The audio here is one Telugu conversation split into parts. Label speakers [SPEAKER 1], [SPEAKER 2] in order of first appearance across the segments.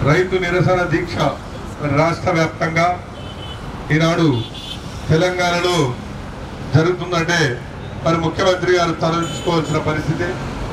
[SPEAKER 1] రైతు నిరసన దీక్ష మరి రాష్ట్ర వ్యాప్తంగా ఈనాడు తెలంగాణలో జరుగుతుందంటే మరి ముఖ్యమంత్రి గారు తలెత్తుకోవాల్సిన పరిస్థితి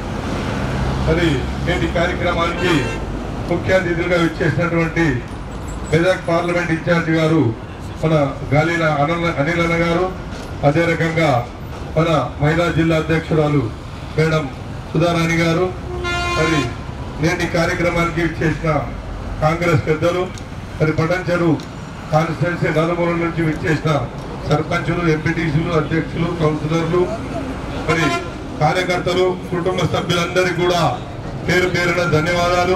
[SPEAKER 1] మరి నేటి కార్యక్రమానికి ముఖ్య అతిథులుగా విచ్చేసినటువంటి మెదక్ పార్లమెంట్ ఇన్ఛార్జి గారు మన గాలిల అనిల అనిలన్న గారు అదే రకంగా మన మహిళా జిల్లా అధ్యక్షురాలు మేడం సుధారాణి గారు మరి నేటి కార్యక్రమానికి విచ్చేసిన కాంగ్రెస్ పెద్దలు మరి పటంచెరు కాన్స్టిట్యున్సీ నలుమూల నుంచి విచ్చేసిన సర్పంచులు ఎంపీటీసీలు అధ్యక్షులు కౌన్సిలర్లు మరి కార్యకర్తలు కుటుంబ సభ్యులందరికీ కూడా పేరు పేరున ధన్యవాదాలు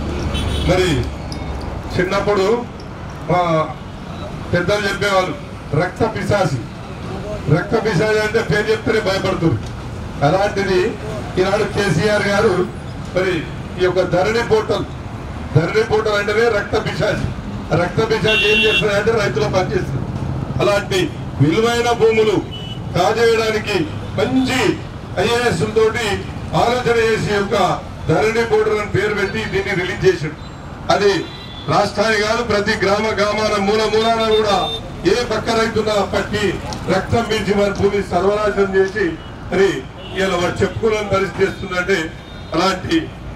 [SPEAKER 1] మరి చిన్నప్పుడు మా పెద్దలు చెప్పేవాళ్ళు రక్త పిశాసి రక్త పిశాసి అంటే పేరు చెప్తేనే భయపడుతుంది అలాంటిది ఈనాడు కేసీఆర్ గారు మరి ఈ యొక్క ధరణి పోర్టల్ ధరణి పోర్టల్ అంటేనే రక్త పిశాచి ఆ రక్త పిశాచి ఏం చేస్తున్నాయంటే రైతుల పనిచేస్తుంది అలాంటి విలువైన భూములు కాజేయడానికి మంచి ఐఏఎస్ తోటి ఆలోచన చేసి యొక్క ధరణి పోర్టల్ అని పేరు పెట్టి దీన్ని రిలీజ్ చేసాడు అది రాష్ట్రానికి కాదు ప్రతి గ్రామ గ్రామాల మూల మూలాన కూడా ఏ పక్క రైతున్నా పట్టి రక్తం పీల్చి మన భూమి సర్వనాశనం చేసి మరి ఇలా వాడు చెప్పుకోలేని పరిస్థితి వస్తుందంటే అలాంటి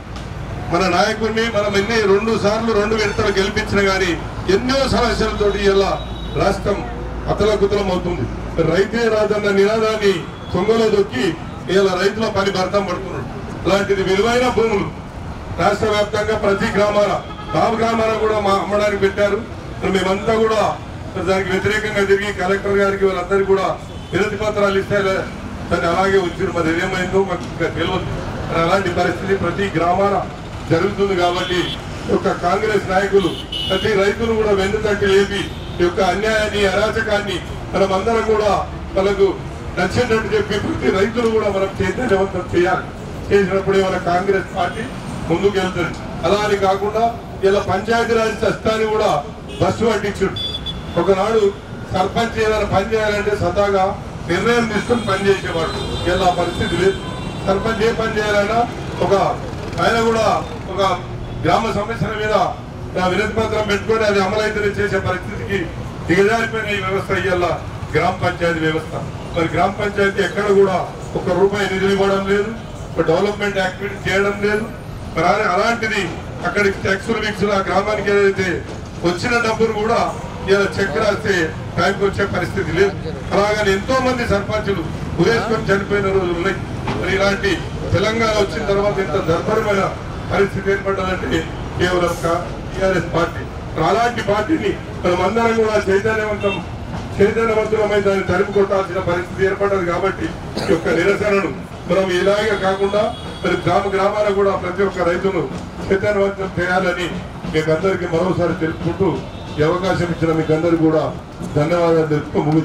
[SPEAKER 1] మన నాయకుడిని మనం ఎన్ని రెండు సార్లు రెండు విడతలు గెలిపించిన గాని ఎన్నో సమస్యలతోటి ఇలా రాష్ట్రం అతలకుతలం అవుతుంది రైతే రాదన్న నినాదాన్ని తొంగలో దొక్కి ఇలా రైతుల పని భర్తం పడుతున్నాడు అలాంటిది విలువైన భూములు రాష్ట్ర వ్యాప్తంగా ప్రతి గ్రామాల బాబు గ్రామాల కూడా మా అమ్మడానికి పెట్టారు మరి మేమంతా కూడా మరి దానికి వ్యతిరేకంగా తిరిగి కలెక్టర్ గారికి వాళ్ళందరికీ కూడా వినతి పత్రాలు ఇస్తే దాన్ని అలాగే ఉంచారు మరి ఏమైందో మాకు ఇంకా తెలియదు మరి అలాంటి పరిస్థితి ప్రతి గ్రామాల జరుగుతుంది కాబట్టి ఈ యొక్క కాంగ్రెస్ నాయకులు ప్రతి రైతులు కూడా వెన్ను తట్టి లేపి ఈ యొక్క అన్యాయాన్ని అరాచకాన్ని మనమందరం కూడా వాళ్ళకు నచ్చేటట్టు చెప్పి ప్రతి రైతులు కూడా మనం చైతన్యవంతం చేయాలి చేసినప్పుడే మన కాంగ్రెస్ పార్టీ ముందుకు వెళ్తుంది అలా అని కాకుండా ఇలా పంచాయతీరాజ్ చట్టాన్ని కూడా బస్సు పట్టించుడు ఒకనాడు సర్పంచ్ ఏదైనా పని చేయాలంటే సదాగా నిర్ణయం తీసుకుని పని చేసేవాడు ఇలా ఆ పరిస్థితి లేదు సర్పంచ్ ఏ పని చేయాలన్నా ఒక ఆయన కూడా ఒక గ్రామ సమస్యల మీద ఆ వినతి పత్రం పెట్టుకొని అది అమలైతే చేసే పరిస్థితికి దిగజారిపోయిన ఈ వ్యవస్థ ఇవాళ గ్రామ పంచాయతీ వ్యవస్థ మరి గ్రామ పంచాయతీ ఎక్కడ కూడా ఒక రూపాయి నిధులు ఇవ్వడం లేదు ఒక డెవలప్మెంట్ యాక్టివిటీ చేయడం లేదు మరి అలా- అలాంటిది అక్కడికి టెక్సులు విక్సులు ఆ గ్రామానికి ఏదైతే వచ్చిన డబ్బును కూడా ఇలా చెక్ రాస్తే టైంకి వచ్చే పరిస్థితి లేదు అలాగని ఎంతో మంది సర్పంచులు ఉరేసుకొని చనిపోయిన రోజులు ఉన్నాయి మరి ఇలాంటి తెలంగాణ వచ్చిన తర్వాత ఇంత దర్భరమైన పరిస్థితి ఏర్పడ్డదంటే కేవలం టిఆర్ఎస్ పార్టీ మరి అలాంటి పార్టీని మనమందరం కూడా చైతన్యవంతం చైతన్యవంతులమై దాన్ని తరిమి కొట్టాల్సిన పరిస్థితి ఏర్పడ్డది కాబట్టి ఈ యొక్క నిరసనను మనం ఇలాగే కాకుండా మరి గ్రామ గ్రామాల కూడా ప్రతి ఒక్క రైతును చైతన్యవంతం చేయాలని మీకు అందరికీ మరోసారి తెలుపుకుంటూ ఈ అవకాశం ఇచ్చిన మీకు అందరికీ కూడా ధన్యవాదాలు తెలుపుతూ ముగి